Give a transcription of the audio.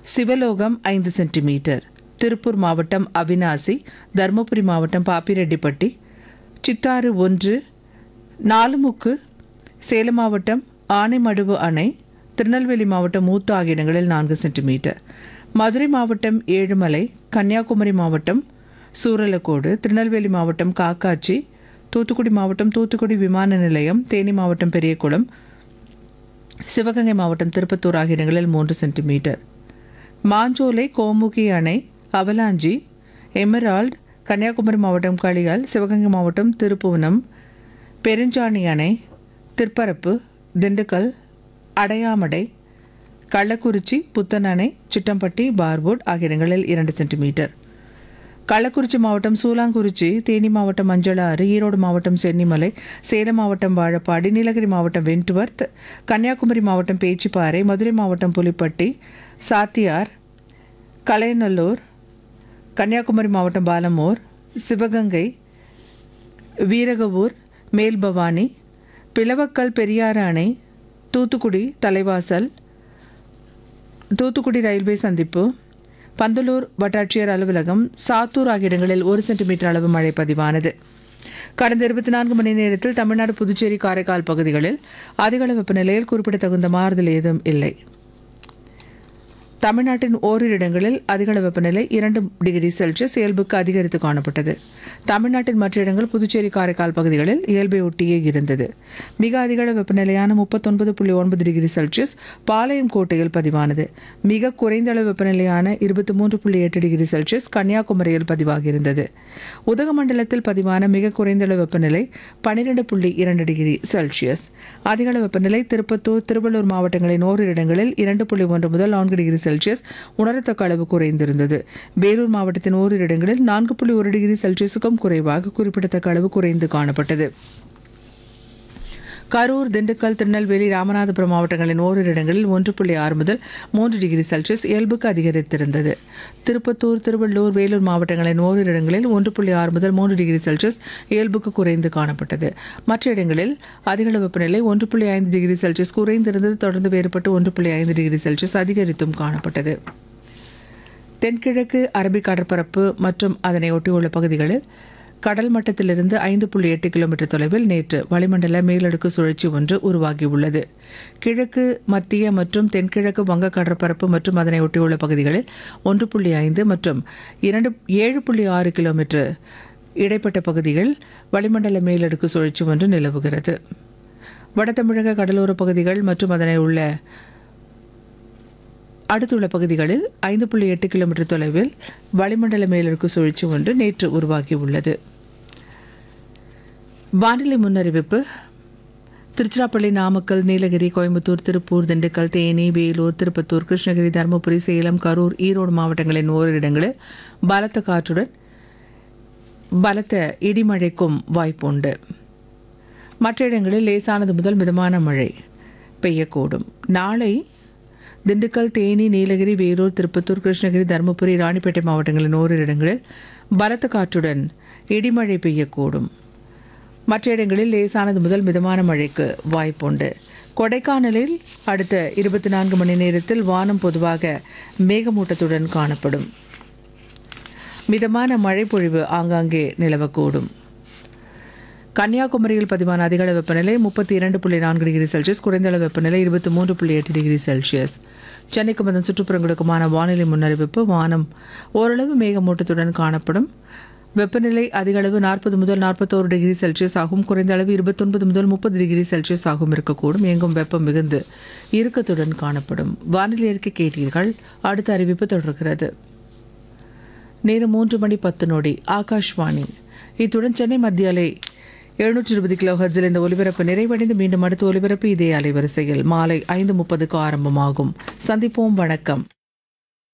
சிவலோகம் ஐந்து சென்டிமீட்டர் திருப்பூர் மாவட்டம் அவினாசி தருமபுரி மாவட்டம் பாப்பிரெட்டிப்பட்டி சித்தாறு ஒன்று நாலுமுக்கு சேலம் மாவட்டம் ஆனைமடுவு அணை திருநெல்வேலி மாவட்டம் மூத்து ஆகிய இடங்களில் நான்கு சென்டிமீட்டர் மதுரை மாவட்டம் ஏழுமலை கன்னியாகுமரி மாவட்டம் சூரலக்கோடு திருநெல்வேலி மாவட்டம் காக்காச்சி தூத்துக்குடி மாவட்டம் தூத்துக்குடி விமான நிலையம் தேனி மாவட்டம் பெரியகுளம் சிவகங்கை மாவட்டம் திருப்பத்தூர் ஆகிய இடங்களில் மூன்று சென்டிமீட்டர் மாஞ்சோலை கோமுகி அணை அவலாஞ்சி எமரால்ட் கன்னியாகுமரி மாவட்டம் களியால் சிவகங்கை மாவட்டம் திருப்புவனம் பெருஞ்சாணி அணை திருப்பரப்பு திண்டுக்கல் அடையாமடை கள்ளக்குறிச்சி புத்தன் அணை சிட்டம்பட்டி பார்வுட் ஆகிய இடங்களில் இரண்டு சென்டிமீட்டர் கள்ளக்குறிச்சி மாவட்டம் சூலாங்குறிச்சி தேனி மாவட்டம் மஞ்சளாறு ஈரோடு மாவட்டம் சென்னிமலை சேலம் மாவட்டம் வாழப்பாடி நீலகிரி மாவட்டம் வென்ட்வர்த் கன்னியாகுமரி மாவட்டம் பேச்சிப்பாறை மதுரை மாவட்டம் புலிப்பட்டி சாத்தியார் கலைநல்லூர் கன்னியாகுமரி மாவட்டம் பாலமூர் சிவகங்கை வீரகவூர் மேல்பவானி பிளவக்கல் பெரியாறு அணை தூத்துக்குடி தலைவாசல் தூத்துக்குடி ரயில்வே சந்திப்பு பந்தலூர் வட்டாட்சியர் அலுவலகம் சாத்தூர் ஆகிய இடங்களில் ஒரு சென்டிமீட்டர் அளவு மழை பதிவானது கடந்த இருபத்தி நான்கு மணி நேரத்தில் தமிழ்நாடு புதுச்சேரி காரைக்கால் பகுதிகளில் அதிகளவு வெப்பநிலையில் குறிப்பிடத்தகுந்த மாறுதல் ஏதும் இல்லை தமிழ்நாட்டின் ஓரிரு இடங்களில் அதிகளவு வெப்பநிலை இரண்டு டிகிரி செல்சியஸ் இயல்புக்கு அதிகரித்து காணப்பட்டது தமிழ்நாட்டின் மற்ற இடங்கள் புதுச்சேரி காரைக்கால் பகுதிகளில் இயல்பை ஒட்டியே இருந்தது மிக அதிகளவு வெப்பநிலையான முப்பத்தொன்பது புள்ளி ஒன்பது டிகிரி செல்சியஸ் பாளையம் கோட்டையில் பதிவானது மிக குறைந்த அளவு வெப்பநிலையான இருபத்தி மூன்று புள்ளி எட்டு டிகிரி செல்சியஸ் கன்னியாகுமரியில் பதிவாகியிருந்தது உதகமண்டலத்தில் பதிவான மிக குறைந்த அளவு வெப்பநிலை பன்னிரெண்டு புள்ளி இரண்டு டிகிரி செல்சியஸ் அதிகளவு வெப்பநிலை திருப்பத்தூர் திருவள்ளூர் மாவட்டங்களின் ஓரிரு இடங்களில் இரண்டு புள்ளி ஒன்று முதல் நான்கு டிகிரி செல்சியஸ் உணரத்தக்க அளவு குறைந்திருந்தது வேலூர் மாவட்டத்தின் ஓரிரு இடங்களில் நான்கு புள்ளி ஒரு டிகிரி செல்சியஸுக்கும் குறைவாக குறிப்பிடத்தக்க அளவு குறைந்து காணப்பட்டது கரூர் திண்டுக்கல் திருநெல்வேலி ராமநாதபுரம் மாவட்டங்களின் ஓரிரு இடங்களில் ஒன்று புள்ளி ஆறு முதல் மூன்று டிகிரி செல்சியஸ் இயல்புக்கு அதிகரித்திருந்தது திருப்பத்தூர் திருவள்ளூர் வேலூர் மாவட்டங்களின் ஓரிரு இடங்களில் ஒன்று புள்ளி ஆறு முதல் மூன்று டிகிரி செல்சியஸ் இயல்புக்கு குறைந்து காணப்பட்டது மற்ற இடங்களில் அதிகளவு வெப்பநிலை ஒன்று புள்ளி ஐந்து டிகிரி செல்சியஸ் குறைந்திருந்தது தொடர்ந்து வேறுபட்டு ஒன்று புள்ளி ஐந்து டிகிரி செல்சியஸ் அதிகரித்தும் காணப்பட்டது தென்கிழக்கு அரபிக் கடற்பரப்பு மற்றும் அதனை ஒட்டியுள்ள பகுதிகளில் கடல் மட்டத்திலிருந்து ஐந்து புள்ளி எட்டு கிலோமீட்டர் தொலைவில் நேற்று வளிமண்டல மேலடுக்கு சுழற்சி ஒன்று உருவாகியுள்ளது கிழக்கு மத்திய மற்றும் தென்கிழக்கு வங்க கடற்பரப்பு மற்றும் அதனை ஒட்டியுள்ள பகுதிகளில் ஒன்று புள்ளி ஐந்து மற்றும் இரண்டு ஏழு புள்ளி ஆறு கிலோமீட்டர் இடைப்பட்ட பகுதிகள் வளிமண்டல மேலடுக்கு சுழற்சி ஒன்று நிலவுகிறது வட தமிழக கடலோர பகுதிகள் மற்றும் அதனை உள்ள அடுத்துள்ள பகுதிகளில் ஐந்து புள்ளி எட்டு கிலோமீட்டர் தொலைவில் வளிமண்டல மேலடுக்கு சுழற்சி ஒன்று நேற்று உருவாகியுள்ளது வானிலை முன்னறிவிப்பு திருச்சிராப்பள்ளி நாமக்கல் நீலகிரி கோயம்புத்தூர் திருப்பூர் திண்டுக்கல் தேனி வேலூர் திருப்பத்தூர் கிருஷ்ணகிரி தருமபுரி சேலம் கரூர் ஈரோடு மாவட்டங்களின் ஓரிரு இடங்களில் பலத்த காற்றுடன் பலத்த இடிமழைக்கும் வாய்ப்புண்டு மற்ற இடங்களில் லேசானது முதல் மிதமான மழை பெய்யக்கூடும் நாளை திண்டுக்கல் தேனி நீலகிரி வேலூர் திருப்பத்தூர் கிருஷ்ணகிரி தருமபுரி ராணிப்பேட்டை மாவட்டங்களின் ஓரிரு இடங்களில் பலத்த காற்றுடன் இடிமழை பெய்யக்கூடும் மற்ற இடங்களில் லேசானது முதல் மிதமான மழைக்கு வாய்ப்புண்டு கொடைக்கானலில் அடுத்த இருபத்தி நான்கு மணி நேரத்தில் வானம் பொதுவாக மேகமூட்டத்துடன் காணப்படும் மிதமான மழை பொழிவு ஆங்காங்கே நிலவக்கூடும் கன்னியாகுமரியில் பதிவான அதிகளவு வெப்பநிலை முப்பத்தி இரண்டு புள்ளி நான்கு டிகிரி செல்சியஸ் குறைந்த அளவு வெப்பநிலை இருபத்தி மூன்று புள்ளி எட்டு டிகிரி செல்சியஸ் சென்னைக்கும் அதன் சுற்றுப்புறங்களுக்குமான வானிலை முன்னறிவிப்பு வானம் ஓரளவு மேகமூட்டத்துடன் காணப்படும் வெப்பநிலை அதிக அளவு நாற்பது முதல் நாற்பத்தோரு டிகிரி செல்சியஸ் ஆகும் குறைந்த அளவு இருபத்தொன்பது முதல் முப்பது டிகிரி செல்சியஸ் ஆகும் இருக்கக்கூடும் எங்கும் வெப்பம் மிகுந்து இறுக்கத்துடன் காணப்படும் வானிலை அறிக்கை கேட்டீர்கள் அடுத்த அறிவிப்பு தொடர்கிறது நேரம் மூன்று மணி பத்து நொடி ஆகாஷ்வாணி இத்துடன் சென்னை மத்திய அலை எழுநூற்றி இருபது கிலோ ஹர்ஜில் இந்த ஒலிபரப்பு நிறைவடைந்து மீண்டும் அடுத்த ஒலிபரப்பு இதே அலைவரிசையில் மாலை ஐந்து முப்பதுக்கு ஆரம்பமாகும் சந்திப்போம் வணக்கம்